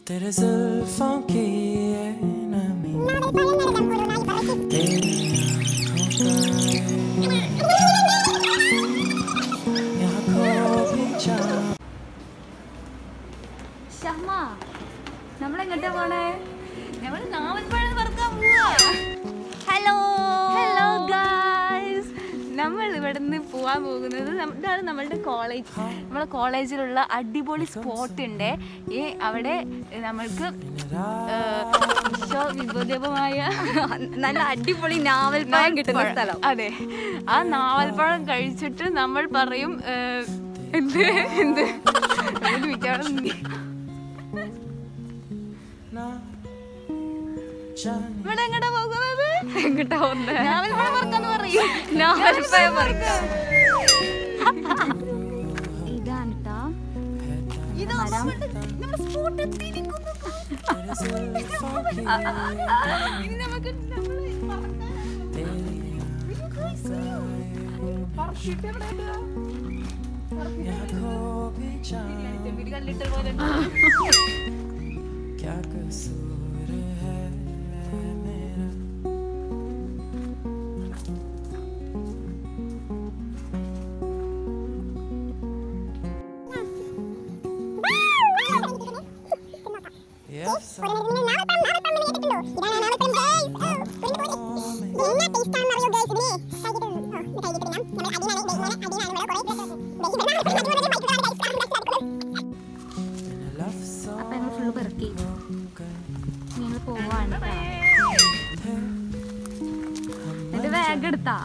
तेरे जुल्फों की ये नमी तेरी आंखों का यहाँ खो भी जाऊं ഷഹ്മ നമ്മളെങ്ങോട്ടാ പോണേ നമ്മൾ നാവൽപ്പഴം പറക്കാൻ പോവാ ഹലോ ഹലോ ഗായ്സ് നമ്മൾ ഇവിടുന്ന് പോവാൻ പോകുന്നത് നം- ഇതാണ് നമ്മളുടെ കോളേജ് നമ്മളെ കോളേജിലുള്ള അടിപൊളി സ്പോട്ട് ഉണ്ട് ഈ അവിടെ നമ്മൾക്ക് വിഭോദ്യപമായ നല്ല അടിപൊളി നാവൽപ്പഴം കിട്ടുന്ന സ്ഥലം അതെ ആ നാവൽപ്പഴം കഴിച്ചിട്ട് നമ്മൾ പറയും ഏഹ്, എന്ത് എന്ത് ഒരു മിനിറ്റ് അവിടെ നിന്ന്. ना जाने ഇവിടെ എങ്ങോട്ടാ പോകുന്നത് എങ്ങോട്ടാ പോകുന്നത് നാവൽപ്പഴം പറക്കാന്ന് പറയും നാവൽപ്പഴം പറിക്കാം ഇതാണ് ട്ടാ. ഇത് നമ്മുടെ സ്പോട്ട് എത്തിയിരിക്കുന്നു तेरे जुल्फों की ഇനി നമുക്ക് നമ്മള് പറക്കാൻ तेरी यहाँ खो भी जाऊं ചെമ്പിരി കല്ലിട്ട പോലെ क्या कसूर है मेरा Yes, I'm in a love song. അപ്പൊ ഞങ്ങൾ ഫുള്ള് പെറുക്കി Okay. ഞങ്ങൾ പോവാണ് ട്ടാ. എന്നിട്ട് ബാഗ് എടുത്താ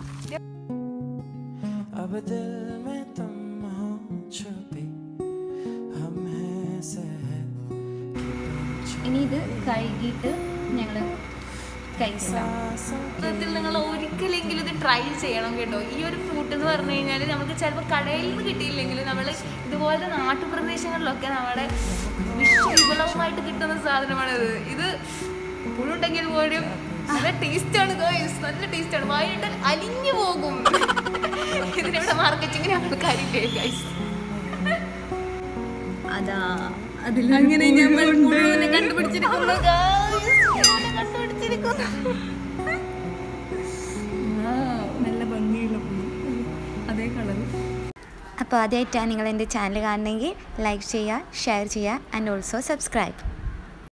अब दिल में तुम हो छुपी हम हैं सहर ഇനി ഇത് കഴുകിയിട്ട് ഞങ്ങള് കഴിക്കാം ജീവിതത്തിൽ നിങ്ങൾ ഒരിക്കലെങ്കിലും ഇത് ട്രൈ ചെയ്യണം കേട്ടോ ഈ ഒരു ഫ്രൂട്ട് എന്ന് പറഞ്ഞു കഴിഞ്ഞാൽ നമുക്ക് ചിലപ്പോൾ കടയിൽ നിന്ന് കിട്ടിയില്ലെങ്കിലും നമ്മൾ ഇതുപോലത്തെ നാട്ടുപ്രദേശങ്ങളിലൊക്കെ നമ്മുടെ വിഷവിഭവമായിട്ട് കിട്ടുന്ന സാധനമാണിത് ഇത് പുഴുണ്ടെങ്കിൽ പോലും നല്ല ടേസ്റ്റാണ് ഗൈസ് നല്ല ടേസ്റ്റാണ് വായിട്ടാൽ അലിഞ്ഞു പോകും ഇതിനിവിടെ മാർക്കറ്റിങ്ങിന് ആൾക്കാരില്ലേ ഗൈസ് അതാ അതിൽ അങ്ങനെ നമ്മൾ മുഴുവനെ കണ്ടുപിടിച്ചിരിക്കുന്നു guys. മുഴുവനെ കണ്ടുപിടിച്ചിരിക്കുന്നു നല്ല ഭംഗിയുള്ള അതേ കളർ അപ്പോൾ ആദ്യമായിട്ടാണ് നിങ്ങൾ എൻ്റെ ചാനൽ കാണണമെങ്കിൽ ലൈക്ക് ചെയ്യുക ഷെയർ ചെയ്യുക ആൻഡ് ഓൾസോ സബ്സ്ക്രൈബ്